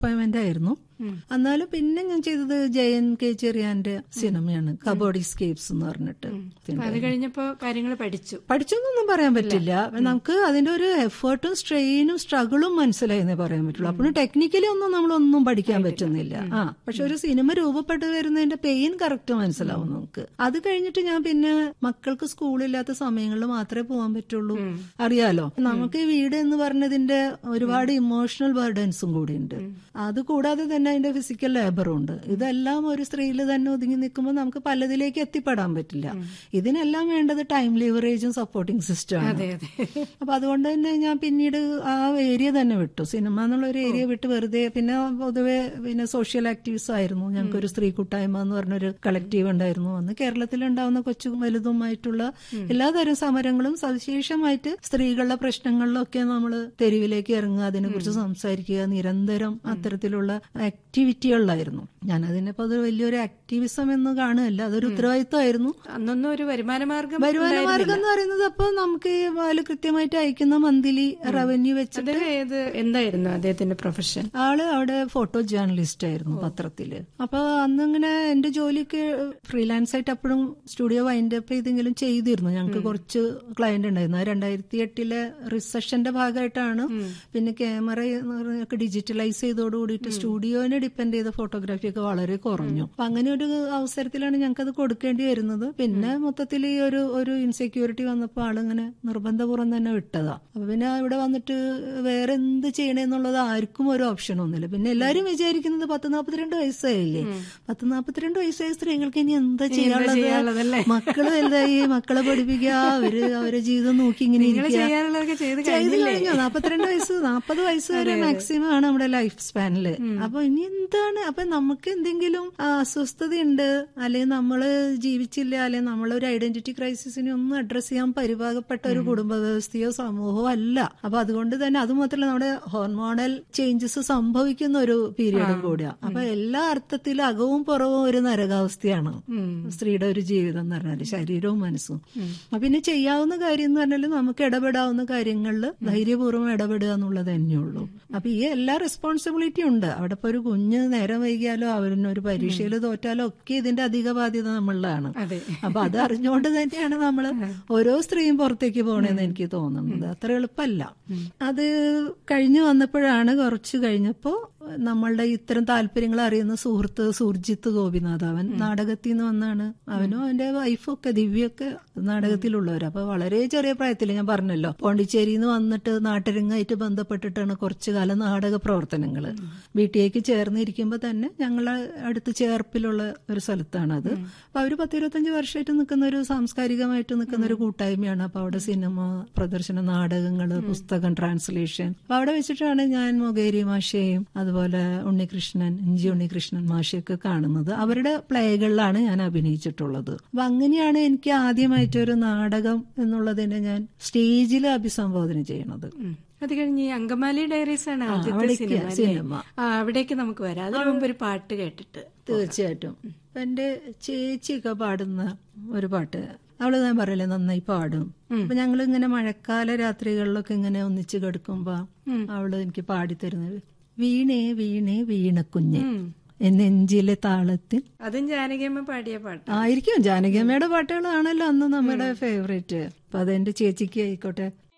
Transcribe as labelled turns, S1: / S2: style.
S1: Disappointment ആയിരുന്നു എന്നാലും പിന്നെ ഞാൻ ചെയ്തത് ജയൻ കെ ചെറിയാന്റെ സിനിമയാണ് കബോഡി സ്കേപ്സ് എന്ന് പറഞ്ഞിട്ട്
S2: അത് കഴിഞ്ഞപ്പോ കാര്യങ്ങൾ പഠിച്ചു
S1: പഠിച്ചൊന്നും പറയാൻ പറ്റില്ല നമുക്ക് അതിന്റെ ഒരു എഫേർട്ടും സ്ട്രെയിനും സ്ട്രഗിളും മനസ്സിലായെന്നേ പറയാൻ പറ്റുള്ളൂ അപ്പോൾ ടെക്നിക്കലി ഒന്നും നമ്മളൊന്നും പഠിക്കാൻ പറ്റുന്നില്ല ആ പക്ഷെ ഒരു സിനിമ രൂപപ്പെട്ട് വരുന്നതിന്റെ പെയിൻ കറക്റ്റ് മനസ്സിലാവും നമുക്ക് അത് കഴിഞ്ഞിട്ട് ഞാൻ പിന്നെ മക്കൾക്ക് സ്കൂളില്ലാത്ത സമയങ്ങളിൽ മാത്രമേ പോകാൻ പറ്റുള്ളൂ അറിയാലോ നമുക്ക് ഈ വീട് എന്ന് പറഞ്ഞതിന്റെ ഒരുപാട് ഇമോഷണൽ ബർഡൻസും കൂടി ഉണ്ട് അത് കൂടാതെ തന്നെ അതിന്റെ ഫിസിക്കൽ ലേബറും ഉണ്ട് ഇതെല്ലാം ഒരു സ്ത്രീയിൽ തന്നെ ഒതുങ്ങി നിൽക്കുമ്പോൾ നമുക്ക് പലതിലേക്ക് എത്തിപ്പെടാൻ പറ്റില്ല ഇതിനെല്ലാം വേണ്ടത് ടൈം ലിവറേജും സപ്പോർട്ടിംഗ് സിസ്റ്റം
S2: അതെ അതെ
S1: അപ്പൊ അതുകൊണ്ട് തന്നെ ഞാൻ പിന്നീട് ആ ഏരിയ തന്നെ വിട്ടു സിനിമ എന്നുള്ള ഒരു ഏരിയ വിട്ട് വെറുതെ പിന്നെ പൊതുവെ പിന്നെ സോഷ്യൽ ആക്ടിവിസ്റ്റ് ആയിരുന്നു ഞങ്ങൾക്കൊരു സ്ത്രീ കൂട്ടായ്മ എന്ന് പറഞ്ഞൊരു കളക്റ്റീവ് ഉണ്ടായിരുന്നു അന്ന് കേരളത്തിൽ ഉണ്ടാവുന്ന കൊച്ചു വലുതുമായിട്ടുള്ള എല്ലാതരം സമരങ്ങളും സവിശേഷമായിട്ട് സ്ത്രീകളുടെ പ്രശ്നങ്ങളിലൊക്കെ നമ്മൾ തെരുവിലേക്ക് ഇറങ്ങുക അതിനെക്കുറിച്ച് സംസാരിക്കുക നിരന്തരം അത്തരത്തിലുള്ള ആക്ടിവിറ്റികളിലായിരുന്നു ഞാൻ അതിനിപ്പോ അത് വലിയൊരു ആക്ടിവിസം എന്ന് കാണുകയല്ല അതൊരു ഉത്തരവാദിത്വമായിരുന്നു
S2: അന്നൊന്നും ഒരു വരുമാന മാർഗം
S1: വരുമാന മാർഗം എന്ന് പറയുന്നത് അപ്പൊ നമുക്ക് ഈ വാല് കൃത്യമായിട്ട് അയക്കുന്ന മന്ത്ലി റവന്യൂ വെച്ചിട്ട്
S2: അദ്ദേഹം ഏത് എന്തായിരുന്നു അദ്ദേഹത്തിന്റെ പ്രൊഫഷൻ
S1: ആള് അവിടെ ഫോട്ടോ ജേർണലിസ്റ്റ് ആയിരുന്നു പത്രത്തില് അപ്പൊ അന്നിങ്ങനെ എന്റെ ജോലിക്ക് ഫ്രീലാൻസ് ആയിട്ട് അപ്പോഴും സ്റ്റുഡിയോ വൈൻഡ് അപ്പ് ചെയ്തെങ്കിലും ചെയ്തിരുന്നു ഞങ്ങൾക്ക് കുറച്ച് ക്ലയന്റ് ഉണ്ടായിരുന്നു അത് രണ്ടായിരത്തി എട്ടിലെ റിസഷന്റെ ഭാഗമായിട്ടാണ് പിന്നെ ക്യാമറ ഒക്കെ ഡിജിറ്റലൈസ് ചെയ്തോട് കൂടിയിട്ട് സ്റ്റുഡിയോനെ ഡിപ്പെൻഡ് ചെയ്ത ഫോട്ടോഗ്രാഫി ഒക്കെ വളരെ കുറഞ്ഞു അപ്പൊ അങ്ങനെ ഒരു അവസരത്തിലാണ് ഞങ്ങൾക്ക് അത് കൊടുക്കേണ്ടി വരുന്നത് പിന്നെ മൊത്തത്തിൽ ഈ ഒരു ഒരു ഇൻസെക്യൂരിറ്റി വന്നപ്പോൾ ആളിങ്ങനെ നിർബന്ധപൂർവ്വം തന്നെ വിട്ടതാ അപ്പൊ പിന്നെ ഇവിടെ വന്നിട്ട് വേറെ എന്ത് ചെയ്യണേന്നുള്ളത് ആർക്കും ഒരു ഓപ്ഷൻ ഒന്നുമില്ല പിന്നെ എല്ലാരും വിചാരിക്കുന്നത് പത്ത് നാപ്പത്തിരണ്ട് വയസ്സായില്ലേ പത്ത് നാപ്പത്തിരണ്ട് വയസ്സായ സ്ത്രീകൾക്ക് ഇനി എന്താ ചെയ്യാനുള്ളത്
S2: ചെയ്യാനുള്ളതല്ലേ?
S1: മക്കള് വലുതായി മക്കളെ പഠിപ്പിക്കുക അവര് അവരെ ജീവിതം നോക്കി ഇങ്ങനെ
S2: നിങ്ങൾ
S1: ഇരിക്കുക
S2: ചെയ്യാനുള്ളതൊക്കെ ചെയ്ത്
S1: ചെയ്ത്
S2: കഴിഞ്ഞില്ലേ
S1: കഴിഞ്ഞു നാപ്പത്തിരണ്ട് വയസ്സ് നാപ്പത് വയസ്സ് വരെ മാക്സിമം ആണ് നമ്മുടെ ലൈഫ് സ്പാനില് അപ്പൊ ഇനി എന്താണ് അപ്പൊ നമുക്ക് എന്തെങ്കിലും ആ, അസ്വസ്ഥതയുണ്ട് അല്ലെങ്കിൽ നമ്മള് ജീവിച്ചില്ല അല്ലെങ്കിൽ നമ്മളൊരു ഐഡന്റിറ്റി ക്രൈസിസിനെ ഒന്നും അഡ്രസ് ചെയ്യാൻ പരിഭാഗപ്പെട്ട ഒരു കുടുംബ വ്യവസ്ഥയോ സമൂഹമോ അല്ല അപ്പൊ അതുകൊണ്ട് തന്നെ അത് മാത്രമല്ല നമ്മുടെ ഹോർമോണൽ ചേഞ്ചസ് സംഭവിക്കുന്ന ഒരു പീരീഡും കൂടിയാ അപ്പൊ എല്ലാ അർത്ഥത്തിലും അകവും പുറവും ഒരു നരകാവസ്ഥയാണ് സ്ത്രീയുടെ ഒരു ജീവിതം എന്ന് പറഞ്ഞാല് ശരീരവും മനസ്സും അപ്പൊ പിന്നെ ചെയ്യാവുന്ന കാര്യം എന്ന് പറഞ്ഞാൽ നമുക്ക് ഇടപെടാവുന്ന കാര്യങ്ങളിൽ ധൈര്യപൂർവ്വം ഇടപെടുക എന്നുള്ളത് തന്നെയുള്ളൂ അപ്പൊ ഈ എല്ലാ റെസ്പോൺസിബിലിറ്റി ഉണ്ട് അവിടെ ഇപ്പൊ ഒരു കുഞ്ഞ് നേരം വൈകിയാലോ അവരിന് ഒരു പരീക്ഷയിൽ തോറ്റാലോ ഒക്കെ ഇതിന്റെ അധിക ബാധ്യത നമ്മളിലാണ്
S2: അതെ
S1: അപ്പൊ അത് അറിഞ്ഞുകൊണ്ട് തന്നെയാണ് നമ്മൾ ഓരോ സ്ത്രീയും പുറത്തേക്ക് പോകണമെന്ന് എനിക്ക് തോന്നുന്നത് അത്ര എളുപ്പമല്ല അത് കഴിഞ്ഞു വന്നപ്പോഴാണ് കുറച്ച് കഴിഞ്ഞപ്പോ നമ്മളുടെ ഇത്തരം താല്പര്യങ്ങൾ അറിയുന്ന സുഹൃത്ത് സുർജിത്ത് ഗോപിനാഥ് അവൻ നാടകത്തിൽ നിന്ന് വന്നാണ് അവനും അവന്റെ വൈഫും ഒക്കെ ദിവ്യൊക്കെ നാടകത്തിലുള്ളവർ അപ്പൊ വളരെ ചെറിയ പ്രായത്തിൽ ഞാൻ പറഞ്ഞല്ലോ പോണ്ടിച്ചേരിയിൽ നിന്ന് വന്നിട്ട് നാട്ടരങ്ങായിട്ട് ബന്ധപ്പെട്ടിട്ടാണ് കുറച്ചു കാലം നാടക പ്രവർത്തനങ്ങൾ ബി ടി എക്ക് ചേർന്നിരിക്കുമ്പോൾ തന്നെ ഞങ്ങളെ അടുത്ത് ചേർപ്പിലുള്ള ഒരു സ്ഥലത്താണ് അത് അപ്പൊ അവര് പത്തിരുപത്തഞ്ച് വർഷമായിട്ട് നിൽക്കുന്ന ഒരു സാംസ്കാരികമായിട്ട് നിൽക്കുന്ന ഒരു കൂട്ടായ്മയാണ് അപ്പൊ അവിടെ സിനിമ പ്രദർശന നാടകങ്ങള് പുസ്തകം ട്രാൻസ്ലേഷൻ അപ്പൊ അവിടെ വെച്ചിട്ടാണ് ഞാൻ മൊകേരി മാഷയെയും അതുപോലെ ഉണ്ണികൃഷ്ണൻ ഇഞ്ചി ഉണ്ണികൃഷ്ണൻ മാഷയൊക്കെ കാണുന്നത് അവരുടെ പ്ലേകളിലാണ് ഞാൻ അഭിനയിച്ചിട്ടുള്ളത് അപ്പൊ അങ്ങനെയാണ് എനിക്ക് ആദ്യമായിട്ടൊരു നാടകം എന്നുള്ളതിനെ ഞാൻ സ്റ്റേജിൽ അഭിസംബോധന ചെയ്യണത്
S2: ഉം. അത് കഴിഞ്ഞ് ഈ അങ്കമാലി ഡയറീസ് ആണ് ആദ്യത്തെ
S1: അവിടേക്ക്
S2: സിനിമ അല്ലേ?
S1: സിനിമ.
S2: ആ അവിടേക്ക് നമുക്ക് വരാം അതിനു മുമ്പ് ഒരു പാട്ട് കേട്ടിട്ട്
S1: തീർച്ചയായിട്ടും ഇപ്പൊ എന്റെ ചേച്ചിയൊക്കെ പാടുന്ന ഒരു പാട്ട് അവള് ഞാൻ പറയല്ലേ നന്നായി പാടും അപ്പൊ ഞങ്ങൾ ഇങ്ങനെ മഴക്കാല രാത്രികളിലൊക്കെ ഇങ്ങനെ ഒന്നിച്ച് കിടക്കുമ്പോ അവള് എനിക്ക് പാടിത്തരുന്നത് വീണേ വീണേ വീണക്കുഞ്ഞ് നെഞ്ചിലെ താളത്തിൽ
S2: അതും ജാനകിയമ്മ പാടിയ പാട്ട്
S1: ആയിരിക്കും ജാനകിയമ്മയുടെ പാട്ടുകളാണല്ലോ അന്ന് നമ്മുടെ ഫേവറേറ്റ് അപ്പൊ അതെന്റെ ചേച്ചിക്ക് ആയിക്കോട്ടെ